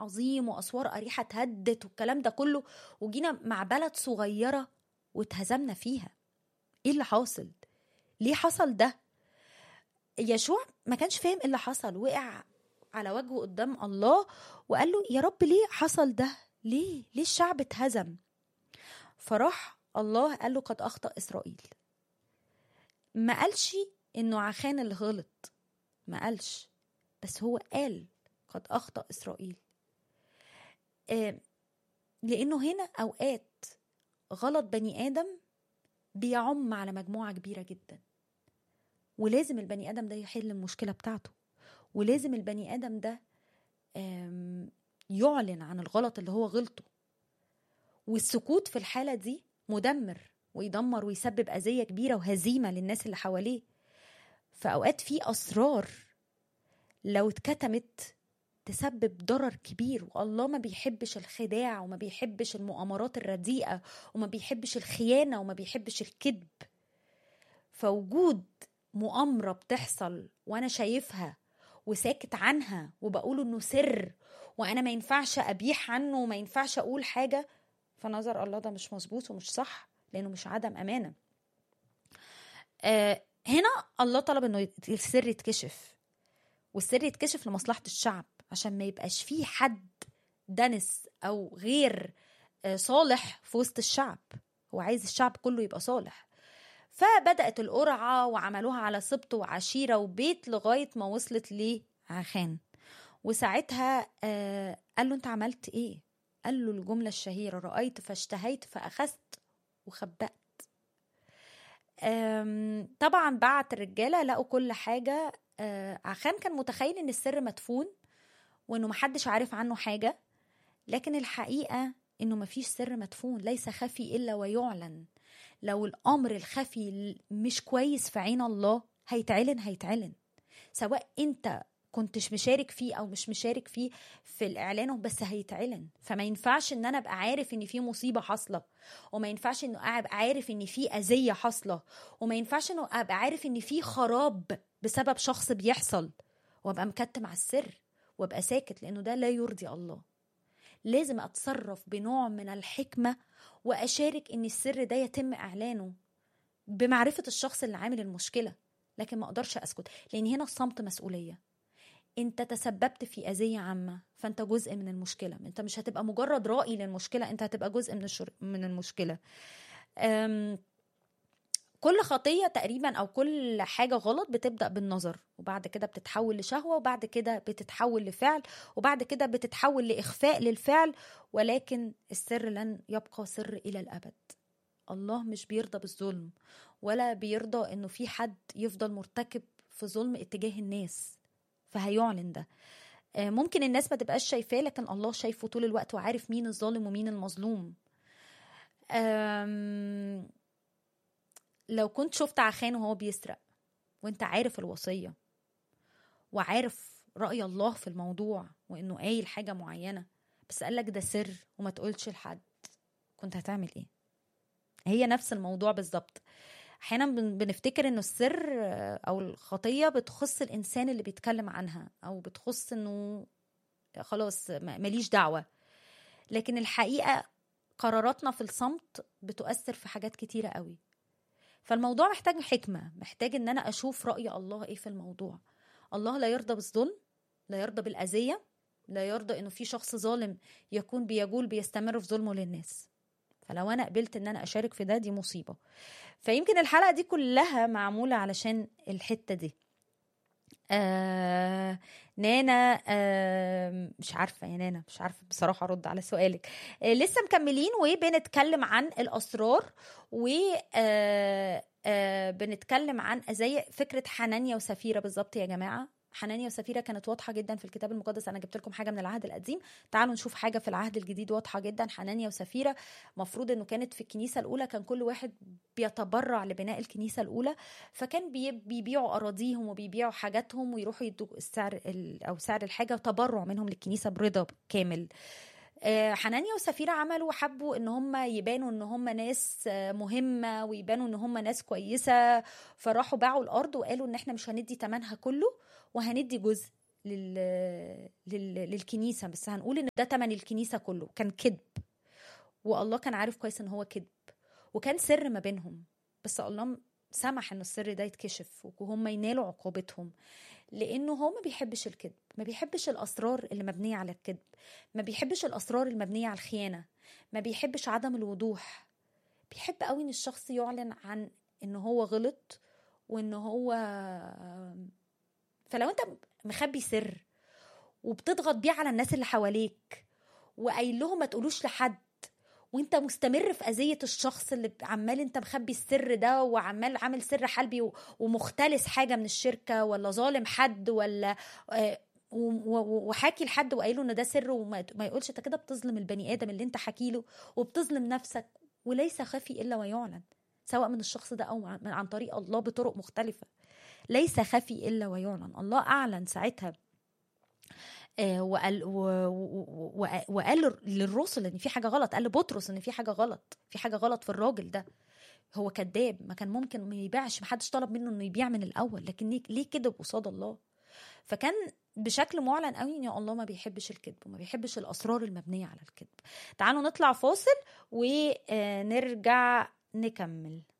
عظيم واسوار اريحه اتهدت والكلام ده كله وجينا مع بلد صغيره واتهزمنا فيها ايه اللي حاصل ليه حصل ده يشوع ما كانش فاهم ايه اللي حصل وقع على وجهه قدام الله وقال له يا رب ليه حصل ده ليه ليه الشعب اتهزم فراح الله قال له قد اخطا اسرائيل ما قالش انه عخان اللي غلط ما قالش بس هو قال قد اخطا اسرائيل آه لانه هنا اوقات غلط بني ادم بيعم على مجموعه كبيره جدا ولازم البني ادم ده يحل المشكله بتاعته ولازم البني ادم ده يعلن عن الغلط اللي هو غلطه والسكوت في الحاله دي مدمر ويدمر ويسبب اذيه كبيره وهزيمه للناس اللي حواليه فاوقات في اسرار لو اتكتمت تسبب ضرر كبير والله ما بيحبش الخداع وما بيحبش المؤامرات الرديئه وما بيحبش الخيانه وما بيحبش الكذب فوجود مؤامره بتحصل وانا شايفها وساكت عنها وبقول انه سر وانا ما ينفعش ابيح عنه وما ينفعش اقول حاجه فنظر الله ده مش مظبوط ومش صح لانه مش عدم امانه آه هنا الله طلب انه السر يتكشف والسر يتكشف لمصلحه الشعب عشان ما يبقاش فيه حد دنس او غير آه صالح في وسط الشعب هو عايز الشعب كله يبقى صالح فبدأت القرعة وعملوها على سبط وعشيرة وبيت لغاية ما وصلت لعخان وساعتها آه قال له انت عملت ايه قال له الجملة الشهيرة رأيت فاشتهيت فأخذت وخبأت طبعا بعت الرجالة لقوا كل حاجة آه عخان كان متخيل ان السر مدفون وانه محدش عارف عنه حاجة لكن الحقيقة انه مفيش سر مدفون ليس خفي الا ويعلن لو الامر الخفي مش كويس في عين الله هيتعلن هيتعلن سواء انت كنتش مشارك فيه او مش مشارك فيه في الاعلان بس هيتعلن فما ينفعش ان انا ابقى عارف ان في مصيبه حاصله وما ينفعش انه ابقى عارف ان في اذيه حاصله وما ينفعش انه ابقى عارف ان في خراب بسبب شخص بيحصل وابقى مكتم على السر وابقى ساكت لانه ده لا يرضي الله لازم اتصرف بنوع من الحكمه واشارك ان السر ده يتم اعلانه بمعرفه الشخص اللي عامل المشكله لكن ما اقدرش اسكت لان هنا الصمت مسؤوليه انت تسببت في اذيه عامه فانت جزء من المشكله انت مش هتبقى مجرد رائي للمشكله انت هتبقى جزء من الشر... من المشكله أم... كل خطيه تقريبا او كل حاجه غلط بتبدا بالنظر وبعد كده بتتحول لشهوه وبعد كده بتتحول لفعل وبعد كده بتتحول لاخفاء للفعل ولكن السر لن يبقى سر الى الابد الله مش بيرضى بالظلم ولا بيرضى انه في حد يفضل مرتكب في ظلم اتجاه الناس فهيعلن ده ممكن الناس ما تبقاش شايفاه لكن الله شايفه طول الوقت وعارف مين الظالم ومين المظلوم لو كنت شفت عخان وهو بيسرق وانت عارف الوصية وعارف رأي الله في الموضوع وانه قايل حاجة معينة بس قالك ده سر وما تقولش لحد كنت هتعمل ايه هي نفس الموضوع بالظبط احيانا بنفتكر انه السر او الخطيه بتخص الانسان اللي بيتكلم عنها او بتخص انه خلاص ماليش دعوه لكن الحقيقه قراراتنا في الصمت بتؤثر في حاجات كتيره قوي فالموضوع محتاج حكمه محتاج ان انا اشوف راي الله ايه في الموضوع الله لا يرضى بالظلم لا يرضى بالاذيه لا يرضى انه في شخص ظالم يكون بيجول بيستمر في ظلمه للناس فلو انا قبلت ان انا اشارك في ده دي مصيبه فيمكن الحلقه دي كلها معموله علشان الحته دي آه نانا آه مش عارفه يا نانا مش عارفه بصراحه ارد على سؤالك آه لسه مكملين وبنتكلم عن الاسرار و آه آه بنتكلم عن زي فكره حنانيا وسفيره بالظبط يا جماعه حنانيا وسفيرة كانت واضحة جدا في الكتاب المقدس أنا جبت لكم حاجة من العهد القديم تعالوا نشوف حاجة في العهد الجديد واضحة جدا حنانيا وسفيرة مفروض أنه كانت في الكنيسة الأولى كان كل واحد بيتبرع لبناء الكنيسة الأولى فكان بيبيعوا أراضيهم وبيبيعوا حاجاتهم ويروحوا يدوا السعر أو سعر الحاجة وتبرع منهم للكنيسة برضا كامل حنانيا وسفيرة عملوا حبوا ان هم يبانوا ان هم ناس مهمة ويبانوا ان هم ناس كويسة فراحوا باعوا الارض وقالوا ان احنا مش هندي تمنها كله وهندي جزء لل... لل... للكنيسه بس هنقول ان ده تمن الكنيسه كله كان كذب والله كان عارف كويس ان هو كذب وكان سر ما بينهم بس الله سمح ان السر ده يتكشف وهم ينالوا عقوبتهم لانه هو ما بيحبش الكذب ما بيحبش الاسرار اللي مبنيه على الكذب ما بيحبش الاسرار المبنيه على الخيانه ما بيحبش عدم الوضوح بيحب قوي ان الشخص يعلن عن ان هو غلط وان هو فلو انت مخبي سر وبتضغط بيه على الناس اللي حواليك وقايل لهم ما تقولوش لحد وانت مستمر في اذيه الشخص اللي عمال انت مخبي السر ده وعمال عامل سر حلبي ومختلس حاجه من الشركه ولا ظالم حد ولا وحاكي لحد وقايله ان ده سر وما يقولش انت كده بتظلم البني ادم اللي انت حكي له وبتظلم نفسك وليس خفي الا ويعلن سواء من الشخص ده او عن طريق الله بطرق مختلفه ليس خفي الا ويعلن الله اعلن ساعتها وقال وقال للرسل ان في حاجه غلط قال لبطرس ان في حاجه غلط في حاجه غلط في الراجل ده هو كذاب ما كان ممكن ما يبيعش ما حدش طلب منه انه يبيع من الاول لكن ليه كذب قصاد الله فكان بشكل معلن قوي ان الله ما بيحبش الكذب وما بيحبش الاسرار المبنيه على الكذب تعالوا نطلع فاصل ونرجع نكمل